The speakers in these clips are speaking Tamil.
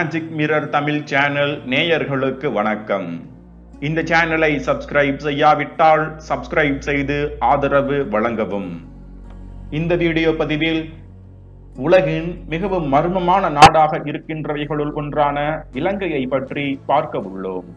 மேஜிக் மிரர் தமிழ் சேனல் நேயர்களுக்கு வணக்கம் இந்த சேனலை சப்ஸ்கிரைப் செய்யாவிட்டால் சப்ஸ்கிரைப் செய்து ஆதரவு வழங்கவும் இந்த வீடியோ பதிவில் உலகின் மிகவும் மர்மமான நாடாக இருக்கின்றவைகளுள் ஒன்றான இலங்கையை பற்றி பார்க்க உள்ளோம்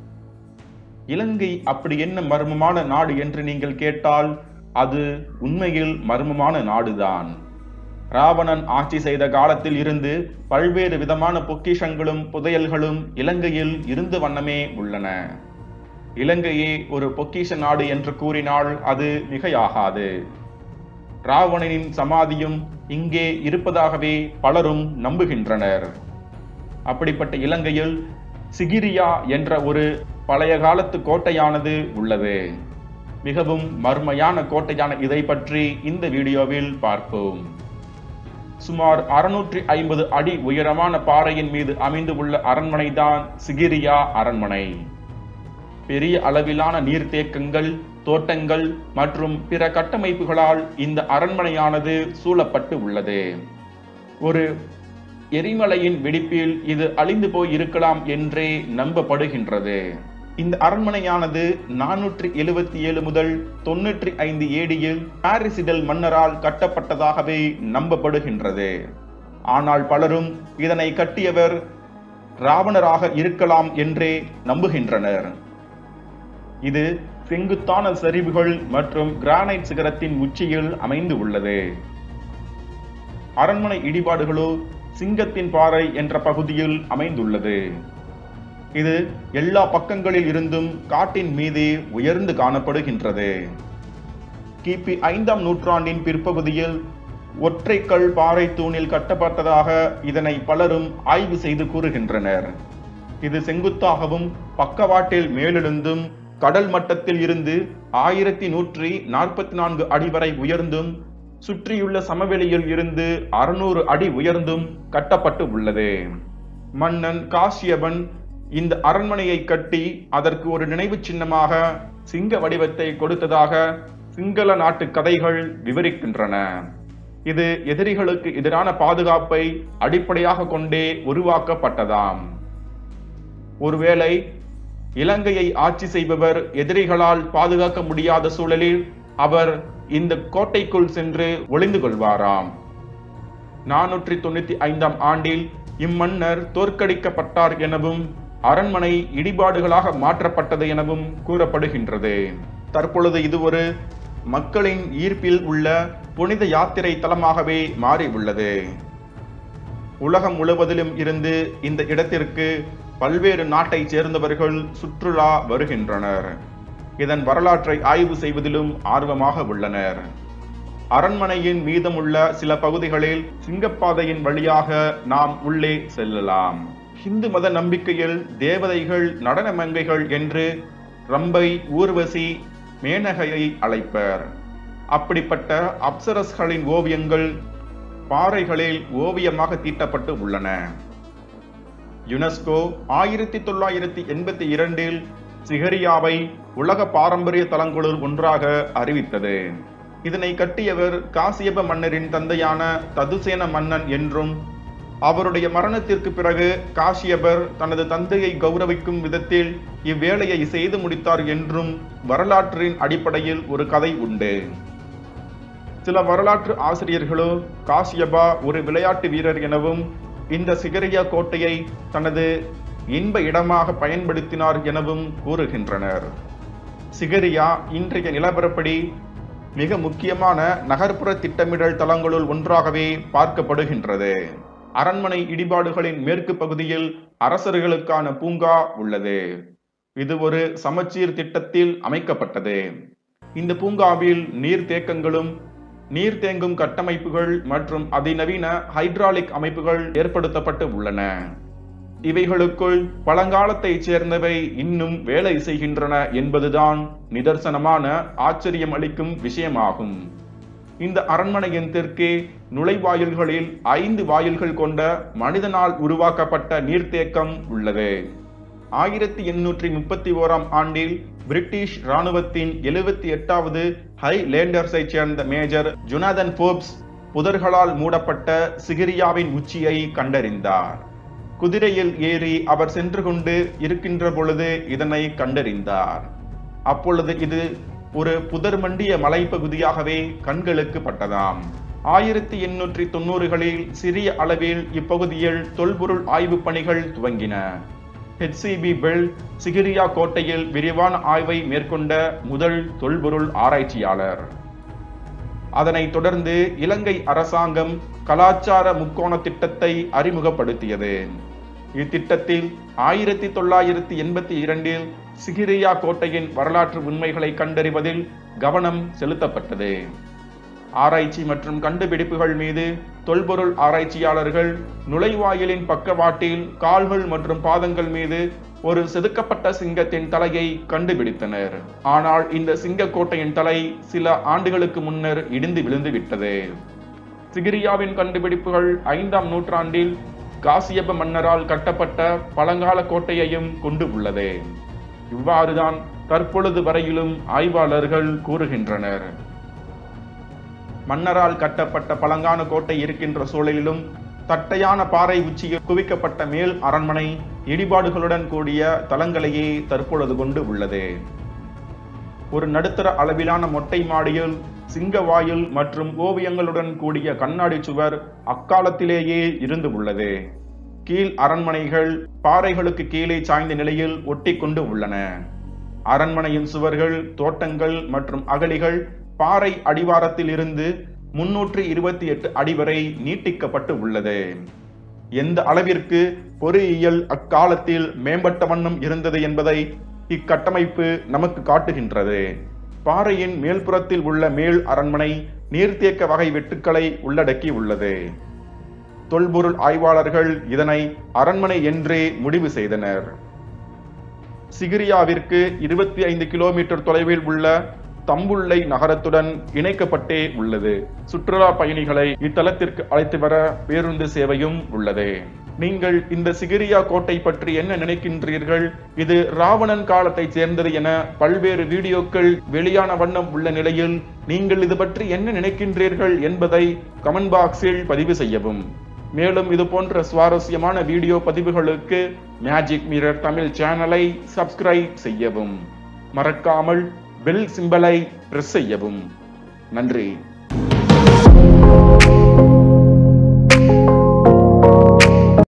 இலங்கை அப்படி என்ன மர்மமான நாடு என்று நீங்கள் கேட்டால் அது உண்மையில் மர்மமான நாடுதான் ராவணன் ஆட்சி செய்த காலத்தில் இருந்து பல்வேறு விதமான பொக்கிஷங்களும் புதையல்களும் இலங்கையில் இருந்த வண்ணமே உள்ளன இலங்கையே ஒரு பொக்கிஷ நாடு என்று கூறினால் அது மிகையாகாது ராவணனின் சமாதியும் இங்கே இருப்பதாகவே பலரும் நம்புகின்றனர் அப்படிப்பட்ட இலங்கையில் சிகிரியா என்ற ஒரு பழைய காலத்து கோட்டையானது உள்ளது மிகவும் மர்மையான கோட்டையான இதை பற்றி இந்த வீடியோவில் பார்ப்போம் சுமார் அறுநூற்றி ஐம்பது அடி உயரமான பாறையின் மீது அமைந்து உள்ள அரண்மனைதான் சிகிரியா அரண்மனை பெரிய அளவிலான நீர்த்தேக்கங்கள் தோட்டங்கள் மற்றும் பிற கட்டமைப்புகளால் இந்த அரண்மனையானது சூழப்பட்டு உள்ளது ஒரு எரிமலையின் வெடிப்பில் இது அழிந்து போய் இருக்கலாம் என்றே நம்பப்படுகின்றது இந்த அரண்மனையானது நானூற்றி எழுபத்தி ஏழு முதல் தொன்னூற்றி ஐந்து ஏடியில் பாரிசிடல் மன்னரால் கட்டப்பட்டதாகவே நம்பப்படுகின்றது ஆனால் பலரும் இதனை கட்டியவர் ராவணராக இருக்கலாம் என்றே நம்புகின்றனர் இது செங்குத்தான சரிவுகள் மற்றும் கிரானைட் சிகரத்தின் உச்சியில் அமைந்து உள்ளது அரண்மனை இடிபாடுகளோ சிங்கத்தின் பாறை என்ற பகுதியில் அமைந்துள்ளது இது எல்லா பக்கங்களில் இருந்தும் காட்டின் மீதே உயர்ந்து காணப்படுகின்றது கிபி ஐந்தாம் நூற்றாண்டின் பிற்பகுதியில் ஒற்றைக்கல் பாறை தூணில் கட்டப்பட்டதாக இதனை பலரும் ஆய்வு செய்து கூறுகின்றனர் இது செங்குத்தாகவும் பக்கவாட்டில் மேலெழுந்தும் கடல் மட்டத்தில் இருந்து ஆயிரத்தி நூற்றி நாற்பத்தி நான்கு அடி வரை உயர்ந்தும் சுற்றியுள்ள சமவெளியில் இருந்து அறுநூறு அடி உயர்ந்தும் கட்டப்பட்டு உள்ளது மன்னன் காசியபன் இந்த அரண்மனையை கட்டி அதற்கு ஒரு நினைவு சின்னமாக சிங்க வடிவத்தை கொடுத்ததாக சிங்கள நாட்டு கதைகள் விவரிக்கின்றன இது எதிரிகளுக்கு எதிரான பாதுகாப்பை அடிப்படையாக கொண்டே உருவாக்கப்பட்டதாம் ஒருவேளை இலங்கையை ஆட்சி செய்பவர் எதிரிகளால் பாதுகாக்க முடியாத சூழலில் அவர் இந்த கோட்டைக்குள் சென்று ஒளிந்து கொள்வாராம் நானூற்றி தொண்ணூத்தி ஐந்தாம் ஆண்டில் இம்மன்னர் தோற்கடிக்கப்பட்டார் எனவும் அரண்மனை இடிபாடுகளாக மாற்றப்பட்டது எனவும் கூறப்படுகின்றது தற்பொழுது இது ஒரு மக்களின் ஈர்ப்பில் உள்ள புனித யாத்திரை தலமாகவே மாறி உள்ளது உலகம் முழுவதிலும் இருந்து இந்த இடத்திற்கு பல்வேறு நாட்டை சேர்ந்தவர்கள் சுற்றுலா வருகின்றனர் இதன் வரலாற்றை ஆய்வு செய்வதிலும் ஆர்வமாக உள்ளனர் அரண்மனையின் மீதமுள்ள சில பகுதிகளில் சிங்கப்பாதையின் வழியாக நாம் உள்ளே செல்லலாம் ஹிந்து மத நம்பிக்கையில் தேவதைகள் நடன மங்கைகள் என்று ரம்பை ஊர்வசி மேனகையை அழைப்பர் அப்படிப்பட்ட அப்சரஸ்களின் ஓவியங்கள் பாறைகளில் ஓவியமாக தீட்டப்பட்டு உள்ளன யுனெஸ்கோ ஆயிரத்தி தொள்ளாயிரத்தி எண்பத்தி இரண்டில் சிகரியாவை உலக பாரம்பரிய தலங்களுள் ஒன்றாக அறிவித்தது இதனை கட்டியவர் காசியப மன்னரின் தந்தையான ததுசேன மன்னன் என்றும் அவருடைய மரணத்திற்கு பிறகு காசியபர் தனது தந்தையை கௌரவிக்கும் விதத்தில் இவ்வேலையை செய்து முடித்தார் என்றும் வரலாற்றின் அடிப்படையில் ஒரு கதை உண்டு சில வரலாற்று ஆசிரியர்களோ காசியபா ஒரு விளையாட்டு வீரர் எனவும் இந்த சிகரியா கோட்டையை தனது இன்ப இடமாக பயன்படுத்தினார் எனவும் கூறுகின்றனர் சிகரியா இன்றைய நிலவரப்படி மிக முக்கியமான நகர்ப்புற திட்டமிடல் தளங்களுள் ஒன்றாகவே பார்க்கப்படுகின்றது அரண்மனை இடிபாடுகளின் மேற்கு பகுதியில் அரசர்களுக்கான பூங்கா உள்ளது இது ஒரு சமச்சீர் திட்டத்தில் அமைக்கப்பட்டது இந்த பூங்காவில் நீர்த்தேக்கங்களும் நீர் தேங்கும் கட்டமைப்புகள் மற்றும் அதிநவீன ஹைட்ராலிக் அமைப்புகள் ஏற்படுத்தப்பட்டு உள்ளன இவைகளுக்குள் பழங்காலத்தைச் சேர்ந்தவை இன்னும் வேலை செய்கின்றன என்பதுதான் நிதர்சனமான ஆச்சரியம் அளிக்கும் விஷயமாகும் இந்த அரண்மனையின் தெற்கே நுழைவாயில்களில் ஐந்து வாயில்கள் கொண்ட மனிதனால் உருவாக்கப்பட்ட நீர்த்தேக்கம் உள்ளது ஆயிரத்தி எண்ணூற்றி முப்பத்தி ஓராம் ஆண்டில் பிரிட்டிஷ் ராணுவத்தின் எழுபத்தி எட்டாவது ஹை லேண்டர்ஸை சேர்ந்த மேஜர் ஜுனாதன் போப்ஸ் புதர்களால் மூடப்பட்ட சிகிரியாவின் உச்சியை கண்டறிந்தார் குதிரையில் ஏறி அவர் சென்று கொண்டு இருக்கின்ற பொழுது இதனை கண்டறிந்தார் அப்பொழுது இது ஒரு புதர் மண்டிய மலைப்பகுதியாகவே கண்களுக்கு பட்டதாம் ஆயிரத்தி எண்ணூற்றி தொண்ணூறுகளில் சிறிய அளவில் இப்பகுதியில் தொல்பொருள் ஆய்வுப் பணிகள் துவங்கின ஹெச்சிபி பெல் சிகிரியா கோட்டையில் விரிவான ஆய்வை மேற்கொண்ட முதல் தொல்பொருள் ஆராய்ச்சியாளர் அதனைத் தொடர்ந்து இலங்கை அரசாங்கம் கலாச்சார முக்கோண திட்டத்தை அறிமுகப்படுத்தியது இத்திட்டத்தில் ஆயிரத்தி தொள்ளாயிரத்தி எண்பத்தி இரண்டில் சிகிரியா கோட்டையின் வரலாற்று உண்மைகளை கண்டறிவதில் கவனம் செலுத்தப்பட்டது ஆராய்ச்சி மற்றும் கண்டுபிடிப்புகள் மீது தொல்பொருள் ஆராய்ச்சியாளர்கள் நுழைவாயிலின் பக்கவாட்டில் கால்கள் மற்றும் பாதங்கள் மீது ஒரு செதுக்கப்பட்ட சிங்கத்தின் தலையை கண்டுபிடித்தனர் ஆனால் இந்த சிங்க கோட்டையின் தலை சில ஆண்டுகளுக்கு முன்னர் இடிந்து விழுந்து விட்டது சிகிரியாவின் கண்டுபிடிப்புகள் ஐந்தாம் நூற்றாண்டில் காசியப மன்னரால் கட்டப்பட்ட பழங்கால கோட்டையையும் கொண்டு உள்ளது இவ்வாறுதான் தற்பொழுது வரையிலும் ஆய்வாளர்கள் கூறுகின்றனர் மன்னரால் கட்டப்பட்ட பழங்கான கோட்டை இருக்கின்ற சூழலிலும் தட்டையான பாறை உச்சியில் குவிக்கப்பட்ட மேல் அரண்மனை இடிபாடுகளுடன் கூடிய தளங்களையே தற்பொழுது கொண்டு உள்ளது ஒரு நடுத்தர அளவிலான மொட்டை மாடியில் சிங்க வாயில் மற்றும் ஓவியங்களுடன் கூடிய கண்ணாடி சுவர் அக்காலத்திலேயே இருந்து உள்ளது கீழ் அரண்மனைகள் பாறைகளுக்கு கீழே சாய்ந்த நிலையில் ஒட்டி கொண்டு உள்ளன அரண்மனையின் சுவர்கள் தோட்டங்கள் மற்றும் அகழிகள் பாறை அடிவாரத்தில் இருந்து முன்னூற்றி இருபத்தி எட்டு அடி வரை நீட்டிக்கப்பட்டு உள்ளது எந்த அளவிற்கு பொறியியல் அக்காலத்தில் மேம்பட்ட வண்ணம் இருந்தது என்பதை இக்கட்டமைப்பு நமக்கு காட்டுகின்றது பாறையின் மேல்புறத்தில் உள்ள மேல் அரண்மனை நீர்த்தேக்க வகை வெட்டுக்களை உள்ளடக்கி உள்ளது தொல்பொருள் ஆய்வாளர்கள் இதனை அரண்மனை என்றே முடிவு செய்தனர் சிகிரியாவிற்கு இருபத்தி ஐந்து கிலோமீட்டர் தொலைவில் உள்ள தம்புள்ளை நகரத்துடன் இணைக்கப்பட்டே உள்ளது சுற்றுலா பயணிகளை இத்தலத்திற்கு அழைத்து வர பேருந்து சேவையும் உள்ளது நீங்கள் இந்த சிகிரியா கோட்டை பற்றி என்ன நினைக்கின்றீர்கள் இது ராவணன் காலத்தைச் சேர்ந்தது என பல்வேறு வீடியோக்கள் வெளியான வண்ணம் உள்ள நிலையில் நீங்கள் இது பற்றி என்ன நினைக்கின்றீர்கள் என்பதை கமெண்ட் பாக்ஸில் பதிவு செய்யவும் மேலும் இது போன்ற சுவாரஸ்யமான வீடியோ பதிவுகளுக்கு மேஜிக் மிரர் தமிழ் சேனலை சப்ஸ்கிரைப் செய்யவும் மறக்காமல் பெல் சிம்பலை பிரஸ் செய்யவும் நன்றி